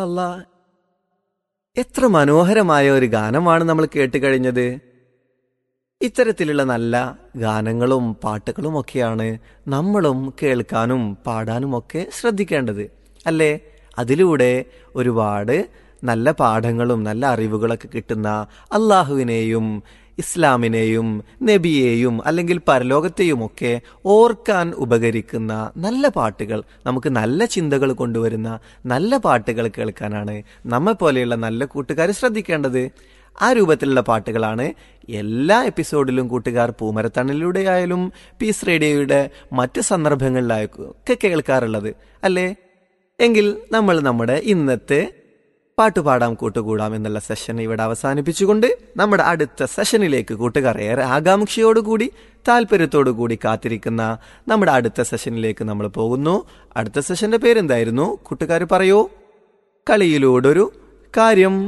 അല്ലാ എത്ര മനോഹരമായ ഒരു ഗാനമാണ് നമ്മൾ കേട്ട് കഴിഞ്ഞത് ഇത്തരത്തിലുള്ള നല്ല ഗാനങ്ങളും പാട്ടുകളും ഒക്കെയാണ് നമ്മളും കേൾക്കാനും പാടാനും ഒക്കെ ശ്രദ്ധിക്കേണ്ടത് അല്ലേ അതിലൂടെ ഒരുപാട് നല്ല പാഠങ്ങളും നല്ല അറിവുകളൊക്കെ കിട്ടുന്ന അള്ളാഹുവിനെയും ഇസ്ലാമിനെയും നബിയെയും അല്ലെങ്കിൽ പരലോകത്തെയും ഒക്കെ ഓർക്കാൻ ഉപകരിക്കുന്ന നല്ല പാട്ടുകൾ നമുക്ക് നല്ല ചിന്തകൾ കൊണ്ടുവരുന്ന നല്ല പാട്ടുകൾ കേൾക്കാനാണ് നമ്മെ പോലെയുള്ള നല്ല കൂട്ടുകാർ ശ്രദ്ധിക്കേണ്ടത് ആ രൂപത്തിലുള്ള പാട്ടുകളാണ് എല്ലാ എപ്പിസോഡിലും കൂട്ടുകാർ പൂമരത്തണലിലൂടെ ആയാലും പീസ് റേഡിയോയുടെ മറ്റ് സന്ദർഭങ്ങളിലായാലും ഒക്കെ കേൾക്കാറുള്ളത് അല്ലേ എങ്കിൽ നമ്മൾ നമ്മുടെ ഇന്നത്തെ പാട്ടുപാടാം കൂട്ടുകൂടാം എന്നുള്ള സെഷൻ ഇവിടെ അവസാനിപ്പിച്ചുകൊണ്ട് നമ്മുടെ അടുത്ത സെഷനിലേക്ക് കൂട്ടുകാർ ഏറെ ആകാംക്ഷയോടുകൂടി താല്പര്യത്തോടുകൂടി കാത്തിരിക്കുന്ന നമ്മുടെ അടുത്ത സെഷനിലേക്ക് നമ്മൾ പോകുന്നു അടുത്ത സെഷന്റെ പേരെന്തായിരുന്നു കൂട്ടുകാർ പറയൂ കളിയിലൂടൊരു കാര്യം